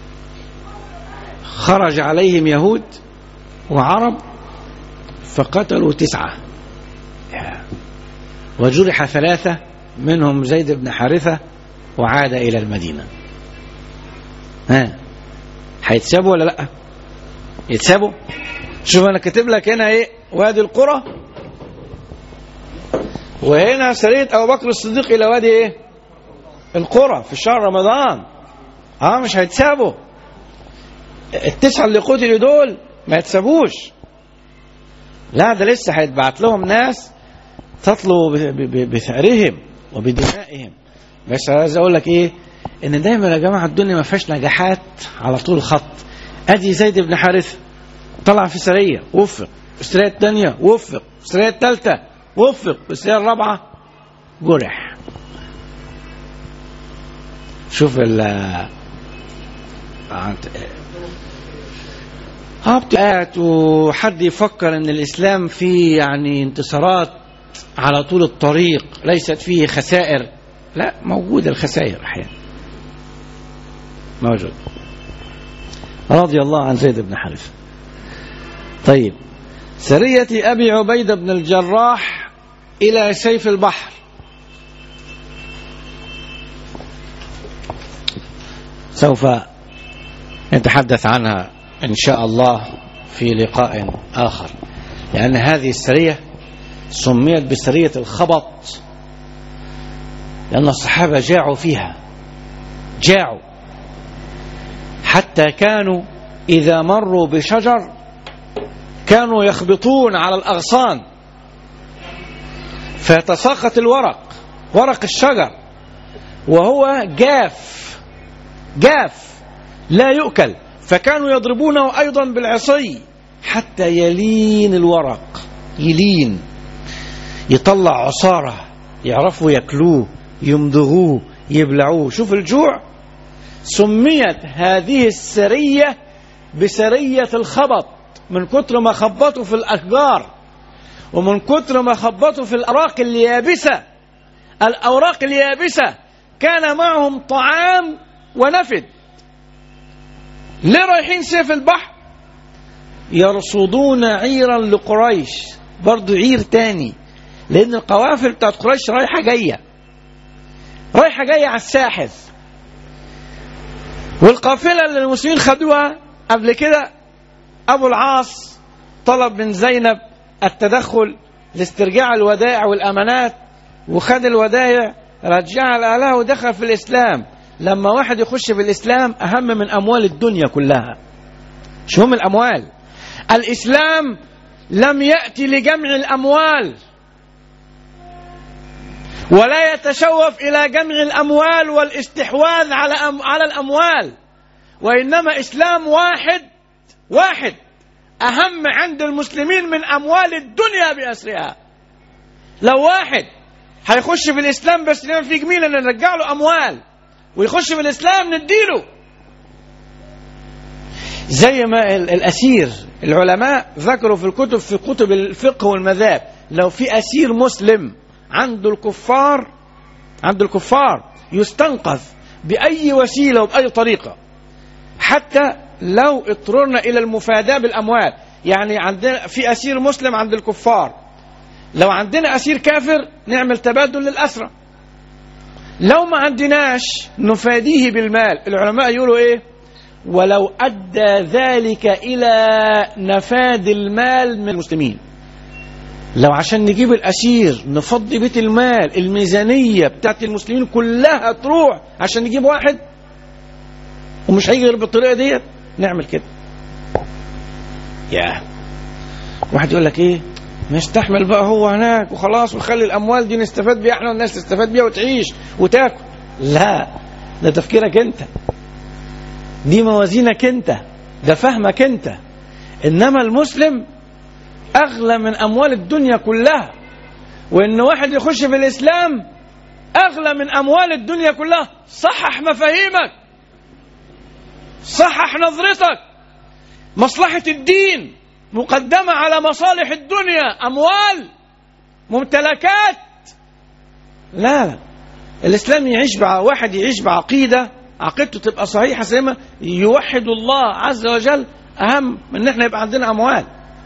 خرج عليهم يهود وعرب فقتلوا تسعة وجرح ثلاثة منهم زيد بن حارثة وعاد إلى المدينة ها هيتسابوا ولا لا يتسابوا شوف انا كاتب لك هنا ايه وادي القرى وهنا سرية ابو بكر الصديق الى وادي ايه القرى في شهر رمضان اه مش هيتسابوا التسعة اللي قتلوا دول ما يتسابوش لا ده لسه هيتبعت لهم ناس تطلب ب- ب- بثأرهم وبدمائهم بس عايز اقول لك ايه ان دايما يا جماعه الدنيا ما فيهاش نجاحات على طول الخط ادي زيد بن حارثه طلع في سريه وفق السريه الثانيه وفق السريه الثالثه وفق السريه الرابعه جرح شوف ال اه بتبقات وحد يفكر ان الاسلام فيه يعني انتصارات على طول الطريق ليست فيه خسائر لا موجودة الخسائر احيانا موجود رضي الله عن زيد بن حارثة طيب سرية أبي عبيدة بن الجراح إلى سيف البحر سوف نتحدث عنها إن شاء الله في لقاء آخر لأن هذه السرية سميت بسرية الخبط لأن الصحابة جاعوا فيها جاعوا حتى كانوا إذا مروا بشجر كانوا يخبطون على الأغصان فيتساقط الورق ورق الشجر وهو جاف جاف لا يؤكل فكانوا يضربونه أيضا بالعصي حتى يلين الورق يلين يطلع عصارة يعرفوا ياكلوه يمضغوه يبلعوه شوف الجوع سميت هذه السرية بسرية الخبط من كتر ما خبطوا في الأشجار ومن كتر ما خبطوا في الأوراق اليابسة الأوراق اليابسة كان معهم طعام ونفد ليه رايحين سيف البحر يرصدون عيرا لقريش برضو عير تاني لأن القوافل بتاعت قريش رايحة جاية رايحة جاية على الساحل والقافلة اللي المسلمين خدوها قبل كده أبو العاص طلب من زينب التدخل لاسترجاع الودائع والأمانات وخد الودائع رجعها لأهلها ودخل في الإسلام لما واحد يخش في الإسلام أهم من أموال الدنيا كلها مش هم الأموال الإسلام لم يأتي لجمع الأموال ولا يتشوف إلى جمع الأموال والاستحواذ على أم على الأموال وإنما إسلام واحد واحد أهم عند المسلمين من أموال الدنيا بأسرها لو واحد هيخش في الإسلام بس لما في جميلة نرجع له أموال ويخش في الإسلام نديله زي ما ال- الأسير العلماء ذكروا في الكتب في كتب الفقه والمذاهب لو في أسير مسلم عند الكفار عند الكفار يستنقذ بأي وسيلة وبأي طريقة حتى لو اضطررنا إلى المفاداة بالأموال يعني عندنا في أسير مسلم عند الكفار لو عندنا أسير كافر نعمل تبادل للأسرى لو ما عندناش نفاديه بالمال العلماء يقولوا إيه ولو أدى ذلك إلى نفاد المال من المسلمين لو عشان نجيب الأسير نفضي بيت المال الميزانية بتاعت المسلمين كلها تروح عشان نجيب واحد ومش هيجي غير بالطريقة ديت نعمل كده يا واحد يقول لك ايه نستحمل بقى هو هناك وخلاص ونخلي الاموال دي نستفاد بيها احنا والناس تستفاد بيها وتعيش وتاكل لا ده تفكيرك انت دي موازينك انت ده فهمك انت انما المسلم اغلى من اموال الدنيا كلها وان واحد يخش في الاسلام اغلى من اموال الدنيا كلها صحح مفاهيمك صحح نظرتك مصلحة الدين مقدمة على مصالح الدنيا أموال ممتلكات لا لا الإسلام يعيش بع... واحد يعيش بعقيدة عقيدته تبقى صحيحه سليمه يوحد الله عز وجل اهم من ان احنا يبقى عندنا اموال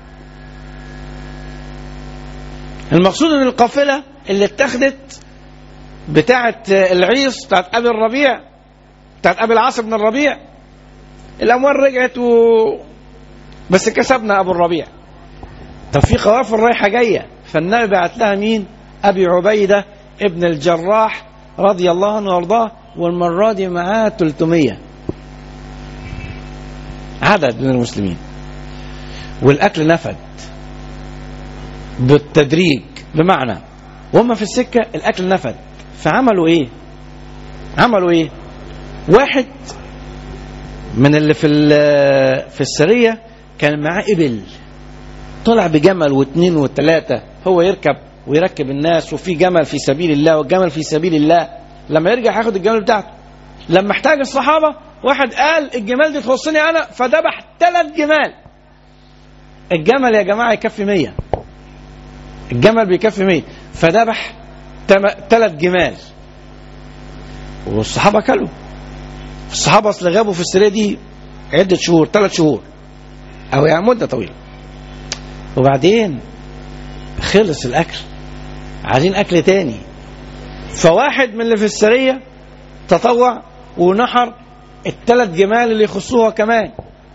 المقصود ان القافله اللي اتخذت بتاعه العيس بتاعه ابي الربيع بتاعه ابي العاص بن الربيع الاموال رجعت و... بس كسبنا ابو الربيع طب في قوافل رايحه جايه فالنبي بعت لها مين ابي عبيده ابن الجراح رضي الله عنه وارضاه والمره دي معاه 300 عدد من المسلمين والاكل نفد بالتدريج بمعنى وهم في السكه الاكل نفد فعملوا ايه عملوا ايه واحد من اللي في ال- في السريه كان معاه ابل طلع بجمل واثنين وثلاثه هو يركب ويركب الناس وفي جمل في سبيل الله والجمل في سبيل الله لما يرجع هياخد الجمل بتاعته لما احتاج الصحابه واحد قال الجمال دي تخصني انا فذبح ثلاث جمال الجمل يا جماعه يكفي 100 الجمل بيكفي 100 فذبح ثلاث جمال والصحابه كلوا الصحابه اصل غابوا في السريه دي عده شهور ثلاث شهور او يعني مده طويله وبعدين خلص الاكل عايزين اكل تاني فواحد من اللي في السريه تطوع ونحر الثلاث جمال اللي يخصوها كمان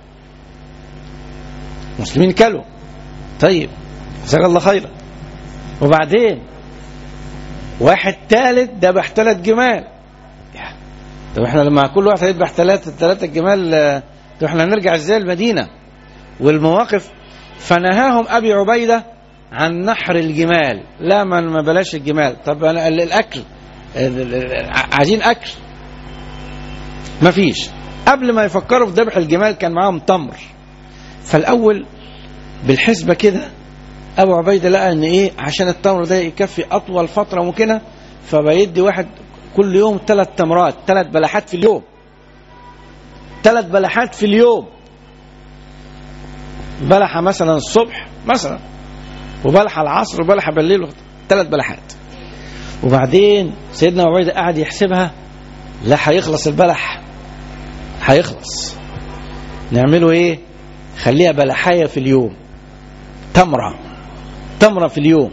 مسلمين كلوا طيب جزاك الله خيرا وبعدين واحد ثالث ذبح ثلاث جمال يا. طب احنا لما كل واحد هيذبح ثلاثة ثلاثة جمال آه، طب احنا هنرجع ازاي المدينة والمواقف فنهاهم ابي عبيدة عن نحر الجمال لا ما ما بلاش الجمال طب انا ال- الاكل ال- ال- ال- عايزين اكل ما فيش قبل ما يفكروا في ذبح الجمال كان معاهم تمر فالاول بالحسبه كده ابو عبيده لقى ان ايه عشان التمر ده يكفي اطول فتره ممكنه فبيدي واحد كل يوم ثلاث تمرات ثلاث بلحات في اليوم ثلاث بلحات في اليوم بلحه مثلا الصبح مثلا وبلحه العصر وبلحه بالليل ثلاث بلحات وبعدين سيدنا ابو عبيده قعد يحسبها لا هيخلص البلح هيخلص نعمله ايه خليها بلحايه في اليوم تمره تمره في اليوم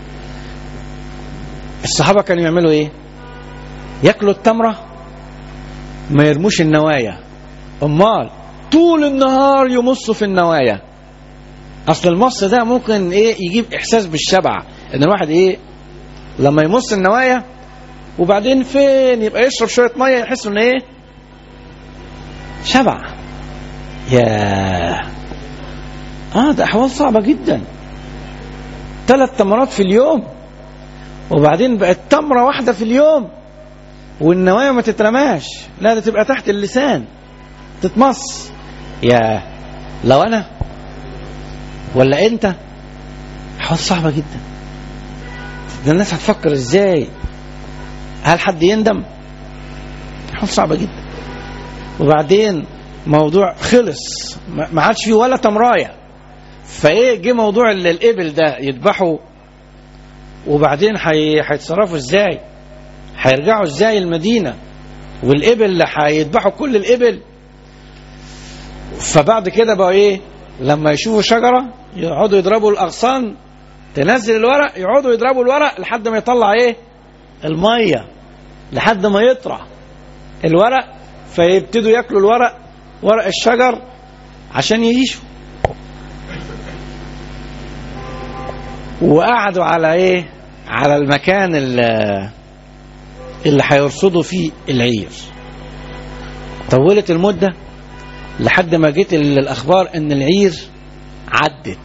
الصحابه كانوا يعملوا ايه ياكلوا التمره ما يرموش النوايا امال طول النهار يمصوا في النوايا اصل المص ده ممكن ايه يجيب احساس بالشبع ان الواحد ايه لما يمص النوايا وبعدين فين يبقى يشرب شويه ميه يحس ان ايه شبع يا اه ده احوال صعبه جدا ثلاث تمرات في اليوم وبعدين بقت تمره واحده في اليوم والنوايا ما تترماش لا ده تبقى تحت اللسان تتمص يا لو انا ولا انت احوال صعبه جدا ده الناس هتفكر ازاي هل حد يندم احوال صعبه جدا وبعدين موضوع خلص ما ما عادش فيه ولا تمرايه فايه جه موضوع ال- الابل ده يذبحوا وبعدين هي- هيتصرفوا ازاي هيرجعوا ازاي المدينه والابل اللي هيذبحوا كل الابل فبعد كده بقى ايه لما يشوفوا شجره يقعدوا يضربوا الاغصان تنزل الورق يقعدوا يضربوا الورق لحد ما يطلع ايه الميه لحد ما يطرى الورق فيبتدوا ياكلوا الورق ورق الشجر عشان يعيشوا وقعدوا على ايه على المكان اللي, اللي هيرصدوا فيه العير طولت المدة لحد ما جيت ال- الأخبار إن العير عدت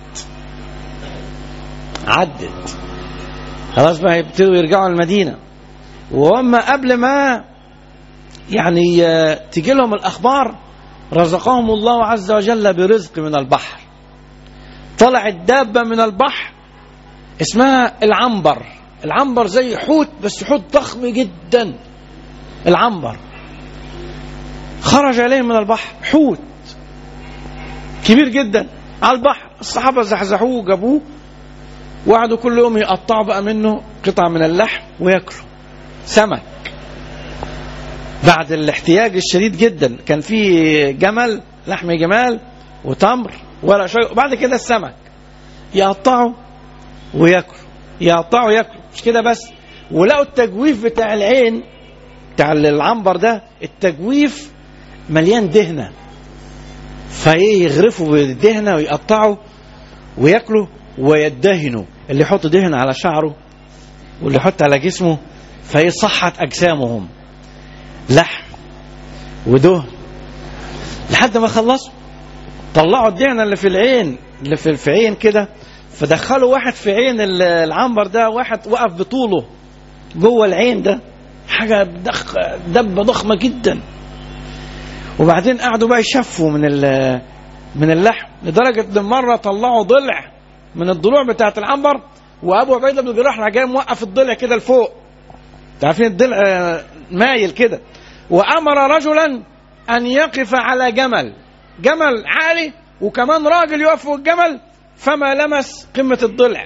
عدت خلاص بقى يبتدوا يرجعوا المدينة وهم قبل ما يعني آه، تجي لهم الأخبار رزقهم الله عز وجل برزق من البحر طلعت دابة من البحر اسمها العنبر العنبر زي حوت بس حوت ضخم جدا العنبر خرج عليهم من البحر حوت كبير جدا على البحر الصحابة زحزحوه وجابوه وقعدوا كل يوم يقطعوا بقى منه قطع من اللحم وياكلوا سمك بعد الاحتياج الشديد جدا كان في جمل لحم جمال وتمر ولا شيء وبعد كده السمك يقطعوا وياكلوا يقطعوا وياكلوا مش كده بس ولقوا التجويف بتاع العين بتاع العنبر ده التجويف مليان دهنه فايه يغرفوا بالدهنه ويقطعوا وياكلوا ويدهنوا اللي يحط دهن على شعره واللي يحط على جسمه فايه صحت اجسامهم لحم ودهن لحد ما خلصوا طلعوا الدهنه اللي في العين اللي في في عين كده فدخلوا واحد في عين ال- العنبر ده واحد وقف بطوله جوه العين ده حاجه ضخ دبه ضخمه جدا وبعدين قعدوا بقى يشفوا من ال- من اللحم لدرجه ان مره طلعوا ضلع من الضلوع بتاعه العنبر وابو عبيده بن الجراح راح جاي موقف الضلع كده لفوق انتوا عارفين الضلع آه، مايل كده وامر رجلا ان يقف على جمل جمل عالي وكمان راجل يقف فوق الجمل فما لمس قمه الضلع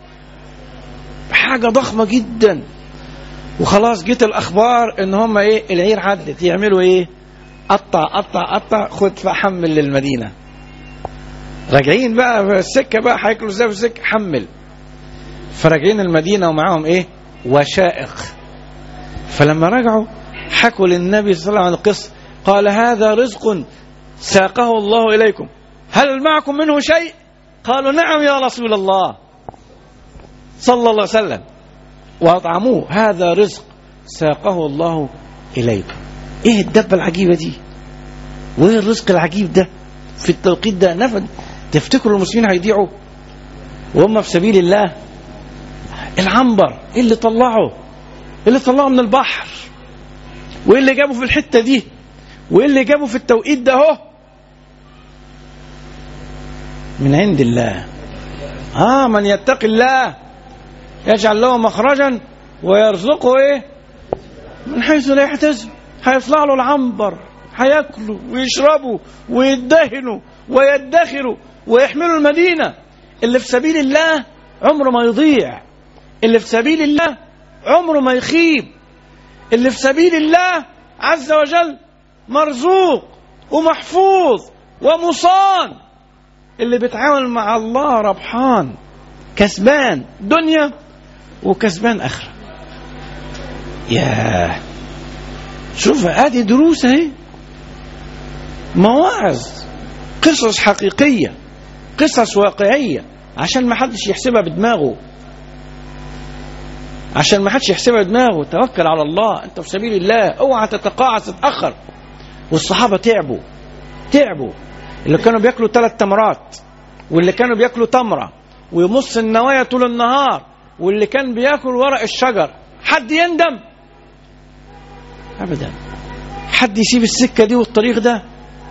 حاجه ضخمه جدا وخلاص جت الاخبار ان هم ايه العير عدت يعملوا ايه قطع قطع قطع خد فحمل للمدينه راجعين بقى في السكه بقى هياكلوا ازاي في السكه حمل فراجعين المدينه ومعاهم ايه وشائخ فلما رجعوا حكوا للنبي صلى الله عليه وسلم عن القصه قال هذا رزق ساقه الله اليكم هل معكم منه شيء قالوا نعم يا رسول الله صلى الله عليه وسلم واطعموه هذا رزق ساقه الله اليكم ايه الدبه العجيبه دي وايه الرزق العجيب ده في التوقيت ده نفد تفتكروا المسلمين هيضيعوا وهم في سبيل الله العنبر ايه اللي طلعه ايه اللي طلعه من البحر وايه اللي جابه في الحته دي وايه اللي جابه في التوقيت ده اهو من عند الله اه من يتقي الله يجعل له مخرجا ويرزقه ايه من حيث لا يحتسب هيطلع له العنبر هياكلوا ويشربوا ويدهنوا ويدخروا ويحملوا المدينه اللي في سبيل الله عمره ما يضيع اللي في سبيل الله عمره ما يخيب اللي في سبيل الله عز وجل مرزوق ومحفوظ ومصان اللي بيتعامل مع الله ربحان كسبان دنيا وكسبان اخره ياه شوف ادي دروس اهي مواعظ قصص حقيقيه قصص واقعيه عشان ما حدش يحسبها بدماغه عشان ما حدش يحسبها بدماغه توكل على الله انت في سبيل الله اوعى تتقاعس تتاخر والصحابه تعبوا تعبوا اللي كانوا بياكلوا ثلاث تمرات واللي كانوا بياكلوا تمره ويمص النوايا طول النهار واللي كان بياكل ورق الشجر حد يندم ابدا حد يسيب السكه دي والطريق ده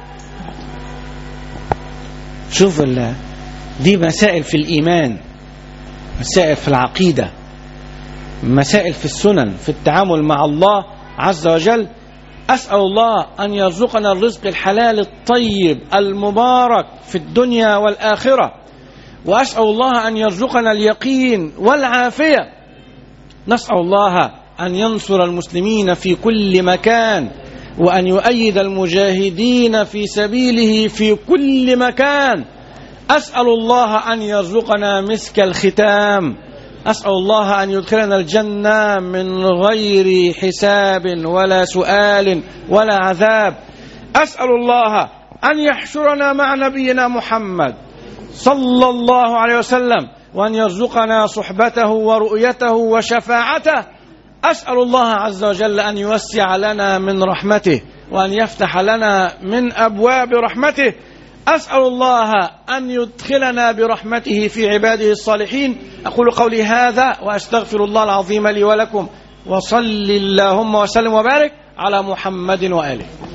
شوف ال- دي مسائل في الايمان مسائل في العقيده مسائل في السنن في التعامل مع الله عز وجل أسأل الله أن يرزقنا الرزق الحلال الطيب المبارك في الدنيا والآخرة وأسأل الله أن يرزقنا اليقين والعافية نسأل الله أن ينصر المسلمين في كل مكان وأن يؤيد المجاهدين في سبيله في كل مكان أسأل الله أن يرزقنا مسك الختام أسأل الله أن يدخلنا الجنة من غير حساب ولا سؤال ولا عذاب أسأل الله أن يحشرنا مع نبينا محمد صلى الله عليه وسلم وأن يرزقنا صحبته ورؤيته وشفاعته أسأل الله عز وجل أن يوسع لنا من رحمته وأن يفتح لنا من أبواب رحمته أسأل الله أن يدخلنا برحمته في عباده الصالحين أقول قولي هذا وأستغفر الله العظيم لي ولكم وصل اللهم وسلم وبارك على محمد وآله